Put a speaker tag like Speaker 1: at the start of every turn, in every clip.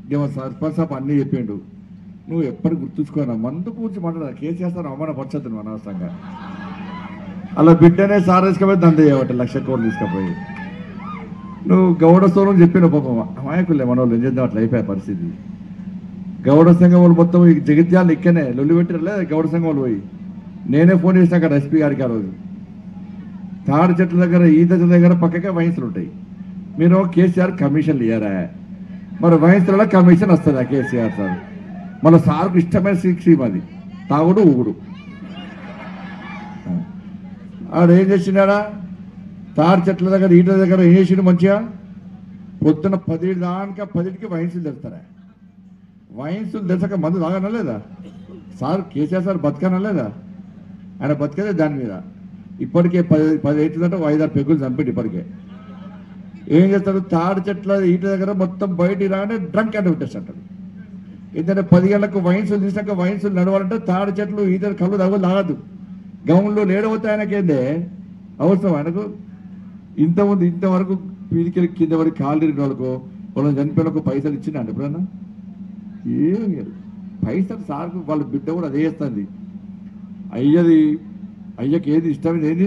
Speaker 1: ఏమో సర్పంచ్ సాబ్ అన్నీ చెప్పిండు నువ్వు ఎప్పటి గుర్తుంచుకోనా మందు కూర్చి మాట్లాడ కేసు చేస్తాను అవమాన పరచద్దు నువ్వు అనవసరంగా అలా బిడ్డనే సార్ తీసుకుపోయి దంద చేయబట్ట లక్ష కోట్లు తీసుకుపోయి నువ్వు గౌడ స్థూలం చెప్పిన పాపం అమాయకులే మన వాళ్ళు ఏం చేద్దాం అట్లా అయిపోయే పరిస్థితి గౌడ సంఘం వాళ్ళు మొత్తం ఈ జగిత్యాలు ఇక్కనే లొల్లి పెట్టిరలే గౌడ సంఘం వాళ్ళు పోయి నేనే ఫోన్ చేసిన అక్కడ ఎస్పీ గారికి ఆ రోజు తాడి చెట్ల దగ్గర ఈత చెట్ల దగ్గర పక్కకే వయసులు ఉంటాయి మీరు కేసీఆర్ కమిషన్లు ఇయ్యారా మరి వయసులలో కమిషన్ వస్తుందా కేసీఆర్ సార్ మన సార్కు ఇష్టమైన స్కీమ్ అది తాగుడు ఊగుడు ఆడు ఏం చేసినాడా తాడి చెట్ల దగ్గర ఈట దగ్గర ఏం చేసిండు మంచిగా పొద్దున పది దానిక పదిటికి వయసులు తెస్తారా వయసులు తెచ్చక మందు తాగనా లేదా సార్ కేసీఆర్ సార్ బతకనా లేదా ఆయన బతికేదే దాని మీద ఇప్పటికే పది పది అవుతుందంటే ఓ ఐదారు పెగ్గులు చంపేటి ఇప్పటికే ఏం చేస్తాడు తాడి చెట్ల ఈట దగ్గర మొత్తం బయటికి రాగానే డ్రంక్ అంటే పెట్టేస్తాడు ఎందుకంటే పది గంటలకు వైన్సులు తీసినాక వైన్సులు నడవాలంటే తాడి చెట్లు ఈత కళ్ళు తగ్గు తాగదు గౌన్లో లేడవతే ఆయనకేందే అవసరం ఆయనకు ఇంతమంది ఇంతవరకు పీడికెళ్ళి కింద వరకు కాలు తిరిగిన వాళ్ళకు వాళ్ళని చనిపోయిన పైసలు ఇచ్చిండ ఎప్పుడన్నా ఏం లేదు పైసలు సార్కు వాళ్ళ బిడ్డ కూడా అదే చేస్తుంది అయ్యది అయ్యకి ఏది ఇష్టమైంది ఏది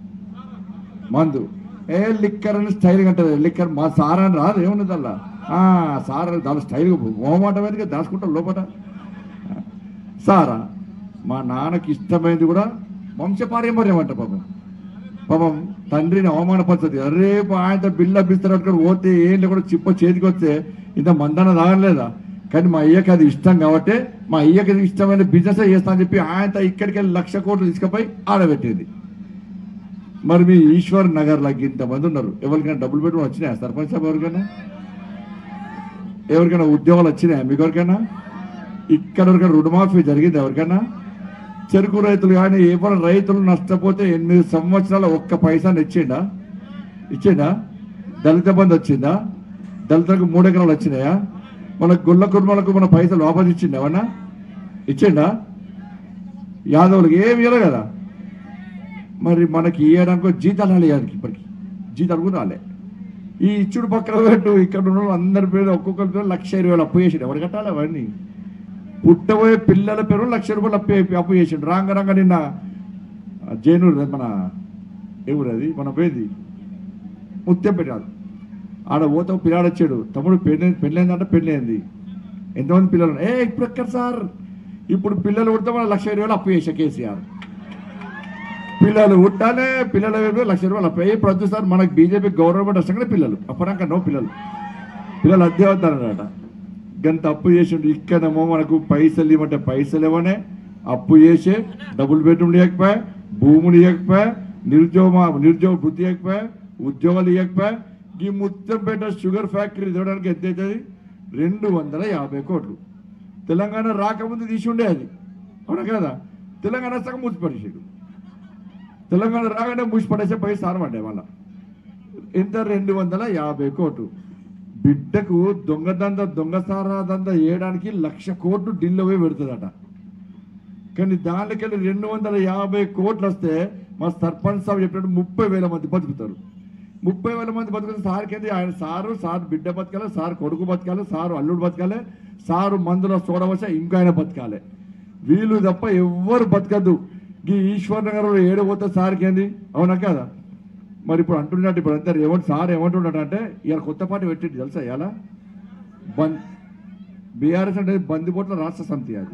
Speaker 1: మందు ఏ లిక్కర్ అని స్టైల్ అంటారు లిక్కర్ మా సార్ అని రాదు ఏమున్నది అలా ఆ, సార్ అని దాని స్టైల్ మోమాట మీదగా దాచుకుంటాం లోపల సారా మా నాన్నకి ఇష్టమైనది కూడా వంశపారంపర్యం అంట పాపం పాపం తండ్రిని అవమానపరచదు రేపు ఆయన బిల్లు అప్పిస్తారు పోతే ఏం కూడా చిప్ప చేతికి వస్తే ఇంత మందన తాగలేదా కానీ మా అయ్యకి అది ఇష్టం కాబట్టి మా అయ్యకి అది ఇష్టమైన బిజినెస్ చేస్తా అని చెప్పి ఆయన ఇక్కడికి వెళ్ళి లక్ష కోట్లు తీసుకుపోయి ఆడబెట్టేది మరి మీ ఈశ్వర్ నగర్ లాగా ఇంతమంది ఉన్నారు ఎవరికైనా డబ్బులు పెట్టుకుని వచ్చినాయా సర్పంచ్ సాబ్ ఎవరికైనా ఎవరికైనా ఉద్యోగాలు వచ్చినాయా మీకు ఎవరికైనా ఇక్కడ ఎవరికైనా రుణమాఫీ జరిగింది ఎవరికైనా చెరుకు రైతులు కానీ ఎవరు రైతులు నష్టపోతే ఎనిమిది సంవత్సరాల ఒక్క పైసాని ఇచ్చిండా ఇచ్చిండా దళిత బంధు వచ్చిందా దళితులకు మూడు ఎకరాలు వచ్చినాయా మన గుళ్ళ కుర్మలకు మన పైసలు వాపస్ ఇచ్చిండా ఏమన్నా ఇచ్చిండా యాదవులకు ఏమి ఇవ్వలే కదా మరి మనకి ఇవ్వడానికి జీతాలు రాలే ఇవ్వడానికి ఇప్పటికి జీతాలు కూడా రాలే ఈ ఇచ్చుడు పక్కన పెట్టు ఇక్కడ ఉన్న వాళ్ళు అందరి పేరు ఒక్కొక్కరి పేరు లక్ష ఇరవై వేలు అప్పు చేసిండు ఎవరు కట్టాలి అవన్నీ పుట్టబోయే పిల్లల పేరు లక్ష రూపాయలు అప్పు అప్పు చేసిండు రాంగ రాంగ నిన్న ఆ, జైనూరు మన ఎవరు అది మన పేది ముత్యం పెట్టాడు ఆడ పోతే ఒక పిల్లాడు వచ్చాడు తమ్ముడు పెళ్ళి పెళ్ళైందంటే పెళ్ళైంది ఎంతమంది పిల్లలు ఉన్నారు? ఏ ఇప్పుడు ఎక్కడ సార్ ఇప్పుడు పిల్లలు పుడితే మన లక్ష ఇరవై వేలు అప్పు చేసా కేసీఆర్ పిల్లలు పుట్టాలే పిల్లల వైపు లక్ష రూపాయలు అప్పు ఇప్పుడు వద్దు సార్ మనకి బీజేపీ గవర్నమెంట్ వస్తానే పిల్లలు అప్పటిదాకా నో పిల్లలు పిల్లలు అద్దె అవుతారన్నమాట గంత అప్పు చేసిండు ఇక్కడేమో మనకు పైసలు ఇవ్వమంటే పైసలు ఇవ్వనే అప్పు చేసి డబుల్ బెడ్రూమ్ ఇవ్వకపోయా భూములు ఇవ్వకపోయా నిరుద్యోగ నిరుద్యోగ వృత్తి ఇవ్వకపోయా ఉద్యోగాలు ఇవ్వకపోయా ఈ ముత్తంపేట షుగర్ ఫ్యాక్టరీ చూడడానికి ఎంత అవుతుంది రెండు వందల యాభై కోట్లు తెలంగాణ రాకముందు తీసి ఉండే అది అవునా కదా తెలంగాణ సగం మూసిపడేసాడు తెలంగాణ రాగానే మూసిపడేసే పై సారం అంటే మళ్ళా ఎంత రెండు వందల యాభై కోట్లు బిడ్డకు దొంగదంద దొంగసారా దంద వేయడానికి లక్ష కోట్లు ఢిల్లీ పోయి పెడుతుందట కానీ దానికెళ్ళి రెండు వందల యాభై కోట్లు వస్తే మా సర్పంచ్ సాబ్ చెప్పినట్టు ముప్పై వేల మంది బతుకుతారు ముప్పై వేల మంది బతుకుతారు సార్ కింద ఆయన సారు సార్ బిడ్డ బతకాలి సార్ కొడుకు బతకాలి సారు అల్లుడు బతకాలి సారు మందులో చూడవచ్చా ఇంకా ఆయన బతకాలి వీళ్ళు తప్ప ఎవ్వరు బతకద్దు ఈ ఈశ్వర్ నగర్ ఏడు పోతే సార్కి ఏంది అవునా కదా మరి ఇప్పుడు అంటున్నట్టు ఇప్పుడు అంతా ఏమంటు సార్ ఏమంటున్నాడు అంటే ఇవాళ కొత్త పార్టీ పెట్టింది తెలుసా ఇవాళ బంద్ బీఆర్ఎస్ అంటే బందిపోట్ల రాష్ట్ర సమితి అది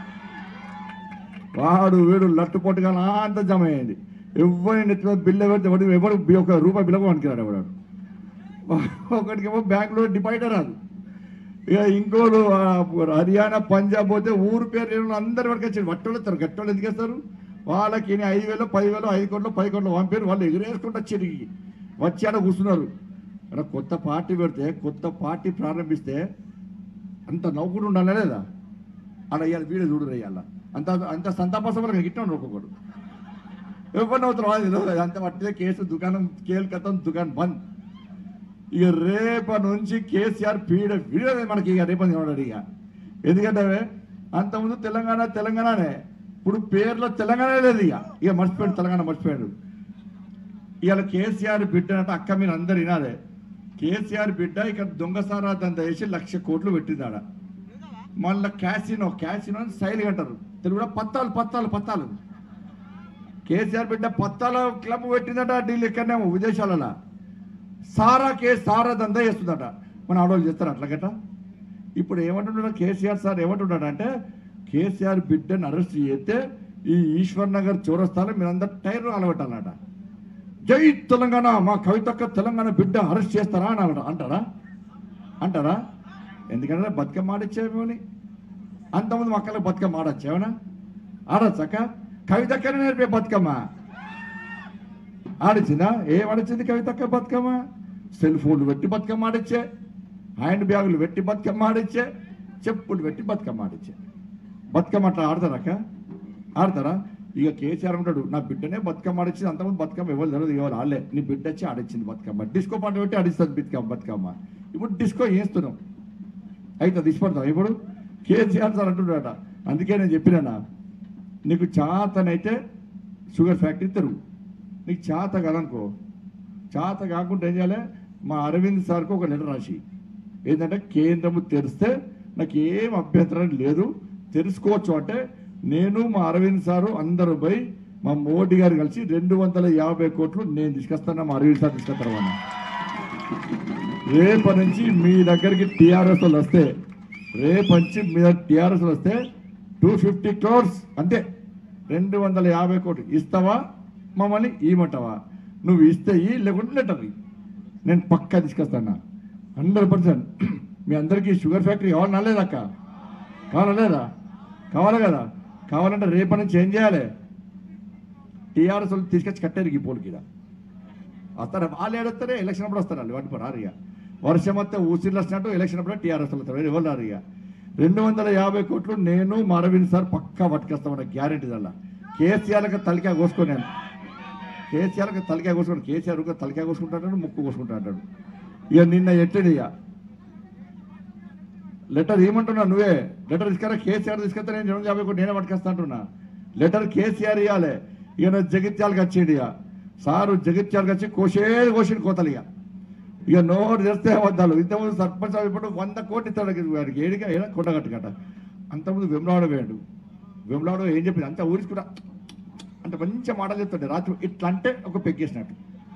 Speaker 1: వాడు వీడు లట్టుపోటుగా అంత జమ అయ్యింది ఎవరి నెత్తిలో బిల్లు పెడితే వాడు ఎవడు బి- ఒక రూపాయి బిల్లకు పనికిరాడు ఎవడు ఒకటికేమో బ్యాంకులో డిపాజిట్ రాదు ఇక ఇంకోడు ఆ, హర్యానా పంజాబ్ పోతే ఊరు పేరు లేని వాళ్ళు అందరి వరకు వచ్చి వట్టోళ్ళు వస్తారు గట్టోళ్ళు ఎందుకు వేస్తారు వాళ్ళకి ఈయన ఐదు వేలు పది వేలు ఐదు కోట్లు పది కోట్లు పంపారు వాళ్ళు ఎగిరేసుకుంటూ వచ్చి ఇడికి వచ్చి ఆడ కూర్చున్నారు అక్కడ కొత్త పార్టీ పెడితే కొత్త పార్టీ ప్రారంభిస్తే అంత నవ్వుకుంటూ ఉండాలి లేదా అలా ఇవాళ వీడియో చూడరు ఇవాళ అంత అంత సంతాపసమరంగా గిట్టాను ఒక్కొక్కడు ఎవరు నవ్వుతారు వాళ్ళు తెలియదు. అంత పట్టితే కేసు దుకాణం కేల్కతం దుకాణం బంద్ ఇక రేపటి నుంచి కేసీఆర్ పీడ వీడదే మనకి ఇక రేపటి చూడాలి ఇక ఎందుకంటే అంతకుముందు తెలంగాణ తెలంగాణనే ఇప్పుడు పేర్లో తెలంగాణ లేదు ఇక ఇక మర్చిపోయాడు తెలంగాణ మర్చిపోయాడు ఇవాళ కేసీఆర్ బిడ్డనంటే అక్క మీరు అందరు వినాలే కేసీఆర్ బిడ్డ ఇక్కడ దొంగసారా దంద వేసి లక్ష కోట్లు పెట్టిందాడ మళ్ళా క్యాసినో క్యాసినో అని స్టైల్ అంటారు తెలుగులో పత్తాలు పత్తాలు పత్తాలు కేసీఆర్ బిడ్డ పత్తాల క్లబ్ పెట్టిందట ఢిల్లీ ఇక్కడనేమో విదేశాలలో సారా కే సారా దందా చేస్తుందట మన ఆడవాళ్ళు చేస్తారు అట్లా గట్ట ఇప్పుడు ఏమంటున్నాడు కేసీఆర్ సార్ ఏమంటున్నాడు అంటే కేసీఆర్ బిడ్డను అరెస్ట్ చేస్తే ఈ ఈశ్వర్ నగర్ చౌరస్తాలో మీరందరూ టైర్ అలవట్టాలన్నట జై తెలంగాణ మా కవితక్క తెలంగాణ బిడ్డ అరెస్ట్ చేస్తారా అని అన్నాడు అంటారా అంటారా ఎందుకంటే బతుకమ్మ ఆడిచ్చేమని అంతమంది మక్కలకు బతుకమ్మ ఆడొచ్చేమనా ఆడొచ్చాక కవితక్కనే నేర్పే బతుకమ్మ ఆడిచ్చిందా ఏం ఆడిచ్చింది కవితక్క బతుకమ్మ సెల్ ఫోన్లు పెట్టి బతుకమ్మ ఆడిచ్చే హ్యాండ్ బ్యాగులు పెట్టి బతుకమ్మ ఆడిచ్చే చెప్పులు పెట్టి బతుకమ్మ ఆడిచ్చే బతుకమ్మ అట్లా ఆడతారక్క ఆడతారా ఇక కేసీఆర్ ఉంటాడు నా బిడ్డనే బతుకమ్మ ఆడిచ్చింది అంతమంది బతుకమ్మ ఎవరు తెలియదు ఎవరు ఆడలే నీ బిడ్డ వచ్చి ఆడిచ్చింది బతుకమ్మ డిస్కో పాట పెట్టి ఆడిస్తుంది బతుకమ్మ బతుకమ్మ ఇప్పుడు డిస్కో వేస్తున్నాం అయితే దిశపడతాం ఇప్పుడు కేసీఆర్ సార్ అంటున్నాడట అందుకే నేను చెప్పినా నీకు చాతనైతే షుగర్ ఫ్యాక్టరీ తెరువు నీకు చేత కదనుకో చేత కాకుండా ఏం చేయాలి మా అరవింద్ సార్కి ఒక లెటర్ రాసి ఏంటంటే కేంద్రము తెరిస్తే నాకు ఏం అభ్యంతరం లేదు తెలుసుకోవచ్చు అంటే నేను మా అరవింద్ సారు అందరూ పోయి మా మోడీ గారు కలిసి రెండు వందల యాభై కోట్లు నేను తీసుకొస్తాను మా అరవింద్ సార్ తీసుకొస్తాను అన్న రేపటి నుంచి మీ దగ్గరికి టీఆర్ఎస్ వాళ్ళు వస్తే రేపు నుంచి మీ దగ్గర టీఆర్ఎస్ వస్తే టూ ఫిఫ్టీ క్రోర్స్ అంతే రెండు వందల యాభై కోట్లు ఇస్తావా మమ్మల్ని ఇవ్వమంటావా నువ్వు ఇస్తే ఇయ్యి లేకుంటే లెటర్ ఇయ్యి. నేను పక్కా తీసుకొస్తాను హండ్రెడ్ పర్సెంట్ మీ అందరికీ షుగర్ ఫ్యాక్టరీ కావాలన్నా లేదక్క కావాలా లేదా కావాలి కదా కావాలంటే రేపటి నుంచి ఏం చేయాలి టీఆర్ఎస్ వాళ్ళు తీసుకొచ్చి కట్టారు ఈ పోలికి వస్తారు వాళ్ళు ఏడొస్తారే ఎలక్షన్ అప్పుడు వస్తారు వాళ్ళు వాటి రారు ఇక వర్షం వస్తే ఊసిర్లు వచ్చినట్టు ఎలక్షన్ అప్పుడు టీఆర్ఎస్ వస్తారు ఎవరు రారు ఇక రెండు వందల యాభై కోట్లు నేను మా అరవింద్ సార్ పక్కా పట్టుకొస్తామన్న గ్యారెంటీ దల్లా కేసీఆర్కి తలకాయ కోసుకొని కేసీఆర్కి తలకాయ కోసుకొని కేసీఆర్ ఊరికే తలకాయ కోసుకుంటాడు ముక్కు కోసుకుంటాడు ఇక నిన్న ఎట్టడి ఇక లెటర్ ఏమంటున్నావు నువ్వే లెటర్ తీసుకురా కేసీఆర్ తీసుకొస్తే నేను రెండు వందల యాభై కోట్లు నేనే పట్టుకొస్తా అంటున్నా లెటర్ కేసీఆర్ ఇవ్వాలి ఇక నువ్వు జగిత్యాలకు వచ్చేది ఇక సారు జగిత్యాలకు వచ్చి కోసేది కోసిన కోతలు ఇక ఇక నోరు చేస్తే అబద్ధాలు ఇంతకుముందు సర్పంచ్ ఇప్పుడు వంద కోట్లు ఇస్తాడు వాడికి ఏడిగా ఏడా కొండగట్టుకట అంతకుముందు వెమ్లాడ వేయండు వెమ్లాడ ఏం చెప్పింది అంతా ఊరించుకుంటా అంటే మంచి మాటలు చెప్తాడు రాత్రి ఇట్లా అంటే ఒక పెగ్గేసినట్టు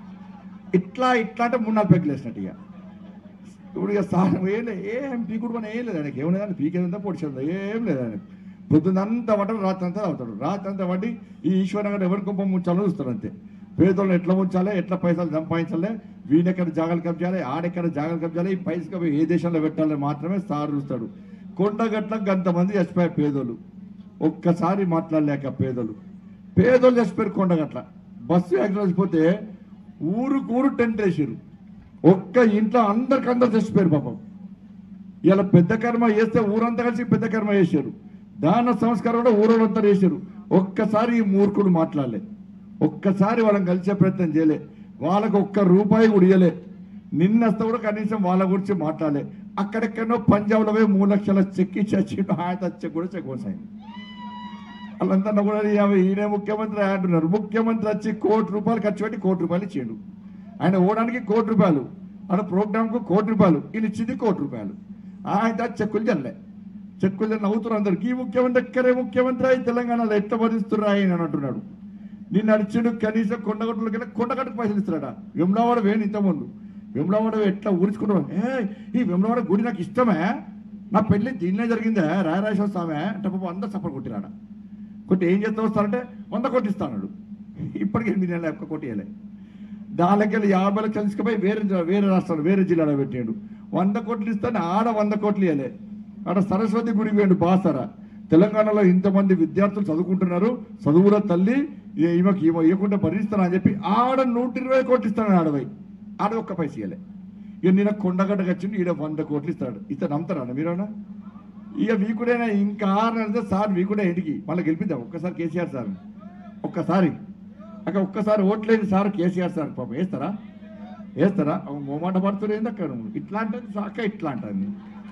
Speaker 1: ఇట్లా ఇట్లా అంటే మూడు నాలుగు పెగ్గులు వేసినట్టు ఇక ఇప్పుడు ఇక సార్ ఏం లేదు ఏం పీకుడు పని ఏం లేదు ఆయనకి ఏమైనా కానీ పీకేదంతా పొడిచేది ఏం లేదు ఆయనకి పొద్దున్నంతా వంటలు రాత్రి అంతా అవుతాడు రాత్రి అంతా వండి ఈ ఈశ్వరంగా ఎవరి కుంపం ముంచాలో చూస్తారు అంతే పేదోళ్ళు ఎట్లా ఉంచాలి ఎట్లా పైసలు సంపాదించాలి వీడెక్కడ జాగాలు కబ్జాలి ఆడెక్కడ జాగాలు కబ్జాలి ఈ పైసలు ఏ దేశంలో పెట్టాలి మాత్రమే సార్ చూస్తాడు కొండగట్లకు గంతమంది చచ్చిపోయారు పేదోళ్ళు ఒక్కసారి మాట్లాడలేక పేదలు పేదోళ్ళు చచ్చిపోయారు కొండగట్ల బస్సు యాక్సిడెంట్ పోతే ఊరుకు ఊరు టెంట్ వేసారు ఒక్క ఇంట్లో అందరికి అందరు చచ్చిపోయారు పాపం ఇలా పెద్ద కర్మ చేస్తే ఊరంతా కలిసి పెద్ద కర్మ చేశారు దాన సంస్కారం కూడా ఊరోళ్ళంతా చేశారు ఒక్కసారి ఈ మూర్ఖుడు మాట్లాడలే ఒక్కసారి వాళ్ళని కలిసే ప్రయత్నం చేయలే వాళ్ళకు ఒక్క రూపాయి కూడా ఇయ్యలే నిన్నస్త కూడా కనీసం వాళ్ళ గురించి మాట్లాడలే అక్కడెక్కడో పంజాబ్లో పోయి మూడు లక్షల చెక్కి చచ్చిండు ఆయన చెక్ కూడా చెక్ కోసాయింది వాళ్ళంతా కూడా యాభై ఈయనే ముఖ్యమంత్రి అంటున్నారు ముఖ్యమంత్రి వచ్చి కోటి రూపాయలు ఖర్చు పెట్టి కోటి రూపాయలు ఇచ్చిండు ఆయన ఓడానికి కోటి రూపాయలు ఆయన ప్రోగ్రామ్కు కోటి రూపాయలు ఈయన ఇచ్చింది కోటి రూపాయలు ఆయన చెక్కులు చల్లే చెక్కులు చల్లి నవ్వుతున్నారు అందరికి ఈ ముఖ్యమంత్రి ఎక్కడే ముఖ్యమంత్రి అయి తెలంగాణలో ఎట్లా భరిస్తున్నారు ఆయన అని అంటున్నాడు నిన్ను నడిచిండు కనీసం కొండగట్టుల కింద కొండగట్టుకు పైసలు ఇస్తున్నాడా వెమ్లవాడ వేణి ఇంతకుముందు వెమ్లవాడ ఎట్లా ఊరించుకుంటాం ఏ ఈ వెమ్లవాడ గుడి నాకు ఇష్టమే నా పెళ్లి దీన్నే జరిగిందే రాయరాజేశ్వర స్వామి అంటే పాపం అందరు సపోర్ట్ కొట్టిరాడా కొట్టి ఏం చేస్తా వస్తారంటే వంద కోట్లు ఇస్తాడు ఇప్పటికి ఎనిమిది నెలల ఒక్క కోటి ఇవ్వలే దానికెళ్ళి యాభై లక్షలు తీసుకుపోయి వేరే జిల్లా- వేరే రాష్ట్రాలు వేరే జిల్లాలో పెట్టాడు వంద కోట్లు ఇస్తాను ఆడ వంద కోట్లు ఇవ్వలే ఆడ సరస్వతి గుడి వేయండు బాసర తెలంగాణలో ఇంతమంది విద్యార్థులు చదువుకుంటున్నారు చదువుల తల్లి ఈ- ఈమెకి ఈమె ఇవ్వకుండా భరిస్తాను అని చెప్పి ఆడ నూట ఇరవై కోట్లు ఇస్తాను ఆడవై ఆడ ఒక్క పైస ఇవ్వలే ఇక నేను కొండగడ్డకు వచ్చింది ఈడ వంద కోట్లు ఇస్తాడు ఇస్తాను నమ్ముతారా మీరేనా ఇక వీకుడైనా ఇంకా ఆరు నెలలు సార్ వీకుడే ఇంటికి మళ్ళీ గెలిపిద్దాం ఒక్కసారి కేసీఆర్ సార్ ఒక్కసారి అక్కడ ఒక్కసారి ఓట్లేని సార్ కేసీఆర్ సార్ పాపం వేస్తారా వేస్తారా అవ మోమాట పడుతున్నారు ఏందక్క నువ్వు ఇట్లా అంటుంది సాక ఇట్లా అంటుంది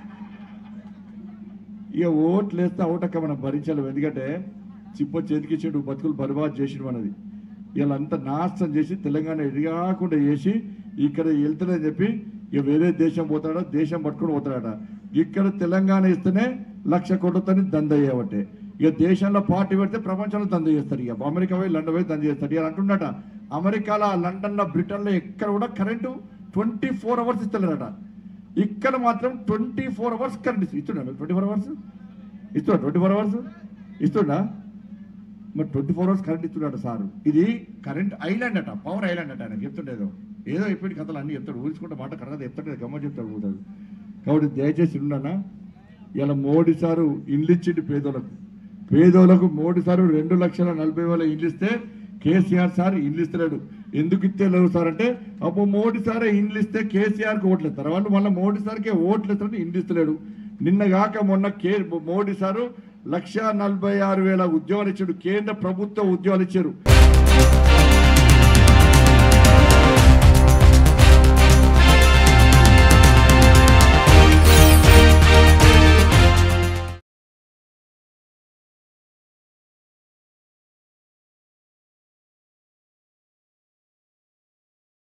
Speaker 1: ఇక ఓట్లు వేస్తే ఓటక్క మనం భరించాలి ఎందుకంటే చిప్ప చేతికిచ్చాడు బతుకులు బర్బాద్ చేసిండు మనది వీళ్ళంతా నాశనం చేసి తెలంగాణ ఎదిగాకుండా చేసి ఇక్కడ వెళ్తుందని చెప్పి ఇక వేరే దేశం పోతాడా దేశం పట్టుకొని పోతాడట ఇక్కడ తెలంగాణ ఇస్తేనే లక్ష కోట్లతోని దంద చేయబట్టే ఇక దేశంలో పార్టీ పెడితే ప్రపంచంలో దంద చేస్తారు ఇక అమెరికా పోయి లండన్ పోయి దంద చేస్తారు ఇక అంటున్నట అమెరికాలో లండన్లో బ్రిటన్లో ఎక్కడ కూడా కరెంటు ట్వంటీ ఫోర్ అవర్స్ ఇస్తలేరట ఇక్కడ మాత్రం ట్వంటీ ఫోర్ అవర్స్ కరెంట్ ఇస్తుండ ట్వంటీ ఫోర్ అవర్స్ ఇస్తున్నా ట్వంటీ ఫోర్ అవర్స్ ఇస్తుండా మరి ట్వంటీ ఫోర్ అవర్స్ కరెంట్ ఇస్తున్నాడు సార్ ఇది కరెంట్ ఐలాండ్ అట పవర్ ఐలాండ్ అట ఆయన చెప్తుండేదో ఏదో ఇప్పటి కథలు అన్ని చెప్తాడు ఊహించుకుంటే మాట కరెక్ట్గా చెప్తాడు గమ్మ చెప్తాడు పోతాడు కాబట్టి దయచేసి ఉన్నానా ఇలా మోడీ సారు ఇండ్లు ఇచ్చిండు పేదోళ్ళకు పేదోళ్ళకు మోడీ సారు రెండు లక్షల నలభై వేల ఇండ్లు ఇస్తే కేసీఆర్ సార్ ఇండ్లు ఇస్తలేడు ఎందుకు ఇస్తే లేవు సార్ అంటే అప్పుడు మోడీ సారే ఇండ్లు ఇస్తే కేసీఆర్కి ఓట్లు ఇస్తారు వాళ్ళు మళ్ళీ మోడీ సార్కే ఓట్లు ఇస్తారంటే ఇండ్లు ఇస్తలేడు నిన్న కాక మొన్న కే మోడీ సారు లక్ష నలభై ఆరు వేల ఉద్యోగాలు ఇచ్చాడు కేంద్ర ప్రభుత్వ ఉద్యోగాలు ఇచ్చారు